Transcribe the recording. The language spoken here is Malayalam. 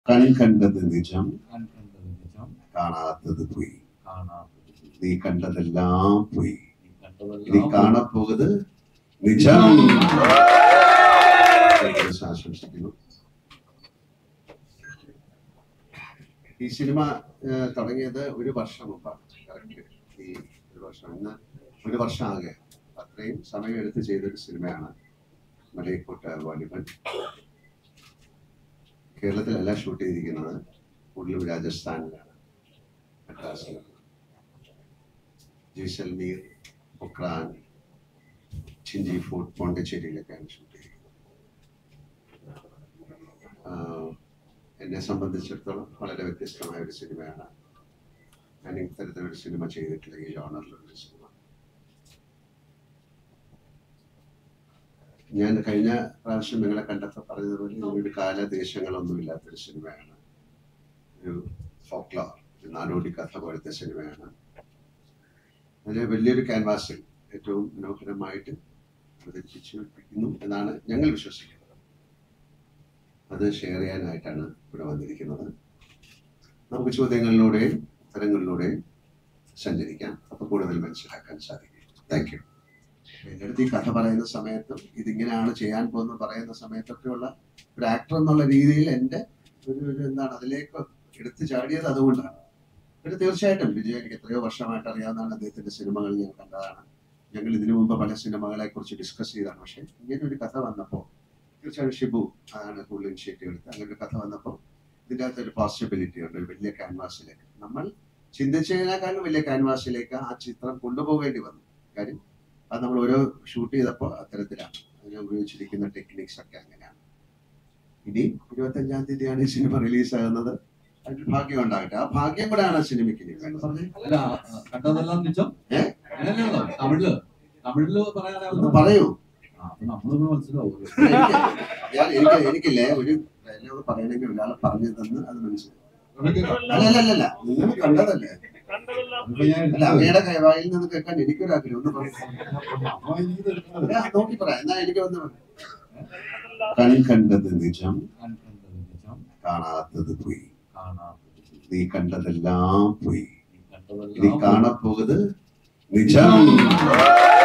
കൺ കണ്ടത് നിജം കണ്ടത് നിജം കാണാത്തത് പോയി കാണാത്തത് നീ കണ്ടതെല്ലാം പോയി നീ ഇനി കണ്ടതെല്ലാം കാണപ്പോകുത് നിജം ആശംസിക്കുന്നു ഈ സിനിമ ഏഹ്, തുടങ്ങിയത് ഒരു വർഷം മുമ്പാണ് കറക്റ്റ് ഈ ഒരു വർഷം ഇന്ന് ഒരു വർഷം ആകെ അത്രയും സമയം എടുത്ത് ചെയ്തൊരു സിനിമയാണ് മലയക്കോട്ട വാലിബൻ കേരളത്തിലല്ല ഷൂട്ട് ചെയ്തിരിക്കുന്നത് കൂടുതലും രാജസ്ഥാനിലാണ് മദ്രാസിലാണ് ജയ്സൽമീർ പൊക്രാൻ ചിഞ്ചി ഫോർട്ട് പോണ്ടിച്ചേരിയിലൊക്കെയാണ് ഷൂട്ട് ചെയ്തിരിക്കുന്നത് ആഹ് എന്നെ സംബന്ധിച്ചിടത്തോളം വളരെ വ്യത്യസ്തമായ ഒരു സിനിമയാണ് ഞാൻ ഇത്തരത്തിലൊരു സിനിമ ചെയ്തിട്ടില്ല ഈ ജോണറിലൊരു സിനിമ ഞാൻ കഴിഞ്ഞ പ്രാവശ്യം നിങ്ങളെ കണ്ടപ്പോൾ പറഞ്ഞതുപോലെ ഒരു കാലദേശങ്ങളൊന്നും ഇല്ലാത്തൊരു സിനിമയാണ് ഒരു ഫോക്ലോർ ഒരു നാടോടി കഥ പോലത്തെ സിനിമയാണ് അതിന് വലിയൊരു ക്യാൻവാസിൽ ഏറ്റവും മനോഹരമായിട്ട് അവതരിപ്പിച്ചിരിക്കുന്നു എന്നാണ് ഞങ്ങൾ വിശ്വസിക്കുന്നത് അത് ഷെയർ ചെയ്യാനായിട്ടാണ് ഇവിടെ വന്നിരിക്കുന്നത് നമുക്ക് ചോദ്യങ്ങളിലൂടെയും ഉത്തരങ്ങളിലൂടെയും സഞ്ചരിക്കാം അപ്പൊ കൂടുതൽ മനസ്സിലാക്കാൻ സാധിക്കും താങ്ക് യു എൻ്റെ അടുത്ത് ഈ കഥ പറയുന്ന സമയത്തും ഇതിങ്ങനെയാണ് ചെയ്യാൻ പോകുന്നത് പറയുന്ന സമയത്തൊക്കെയുള്ള ഒരു ആക്ടർ എന്നുള്ള രീതിയിൽ എൻ്റെ ഒരു ഒരു എന്താണ് അതിലേക്ക് എടുത്തു ചാടിയത് അതുകൊണ്ടാണ് പിന്നെ തീർച്ചയായിട്ടും വിജയ് എനിക്ക് എത്രയോ വർഷമായിട്ട് അറിയാവുന്നതാണ് അദ്ദേഹത്തിന്റെ സിനിമകൾ ഞാൻ കണ്ടതാണ് ഞങ്ങൾ ഇതിനു മുമ്പ് പല സിനിമകളെ കുറിച്ച് ഡിസ്കസ് ചെയ്താണ് പക്ഷെ ഇങ്ങനെ ഒരു കഥ വന്നപ്പോൾ തീർച്ചയായും ഷിബു അതാണ് കൂടുതൽ ഇനിഷ്യേറ്റീവ് എടുത്ത് അങ്ങനെ ഒരു കഥ വന്നപ്പോൾ ഇതിൻ്റെ അകത്ത് ഒരു പോസിബിലിറ്റി ഉണ്ട് ഒരു വലിയ ക്യാൻവാസിലേക്ക് നമ്മൾ ചിന്തിച്ചതിനേക്കാളും വലിയ ക്യാൻവാസിലേക്ക് ആ ചിത്രം കൊണ്ടുപോകേണ്ടി വന്നു കാര്യം അത് നമ്മൾ ഓരോ ഷൂട്ട് ചെയ്തപ്പോൾ അത്തരത്തിലാണ് അതിന് ഉപയോഗിച്ചിരിക്കുന്ന ടെക്നിക്സ് ഒക്കെ അങ്ങനെയാണ് ഇനി ഇരുപത്തഞ്ചാം തീയതിയാണ് ഈ സിനിമ റിലീസ് ആകുന്നത് അതിന് ഭാഗ്യം ഉണ്ടാകട്ടെ ആ ഭാഗ്യം കൂടെയാണ് ആ സിനിമയ്ക്ക് ഇനി വേണ്ടത്. പറഞ്ഞേ. അല്ല ആ, കണ്ടതെല്ലാം നിജം ഏ? അങ്ങനെയല്ലോ തമിഴില് തമിഴില് ഒന്ന് പറയാനായിരുന്നു പറയൂ അപ്പൊ നമ്മളിവിടെ മനസ്സിലാവും എനിക്ക് ഞാൻ- എനിക്ക് എനിക്കില്ലേ ഒരു ഡയലോഗ് പറയണമെങ്കിൽ ഒരാൾ പറഞ്ഞു തന്ന് അത് മനസ്സിലാവും അല്ല അല്ല അല്ല അല്ല നിങ്ങൾ കണ്ടതല്ലേ അപ്പൊ ഞാൻ അല്ല അങ്ങയുടെ കൈ- വായിൽ നിന്ന് കേൾക്കാൻ എനിക്കൊരു ആഗ്രഹം ഒന്ന് പറയൂ അപ്പൊ എനിക്ക് തെറ്റുന്നത് അല്ല, നോക്കി പറയാം എന്നാ എനിക്ക് ഒന്ന് കൺ കണ്ടത് നിജം കണ്ടത് നിജം കാണാത്തത് പോയി കാണാത്തത് നീ കണ്ടതെല്ലാം പോയി നീ ഇനി കണ്ടതെല്ലാം കാണപ്പോകുത് നിജം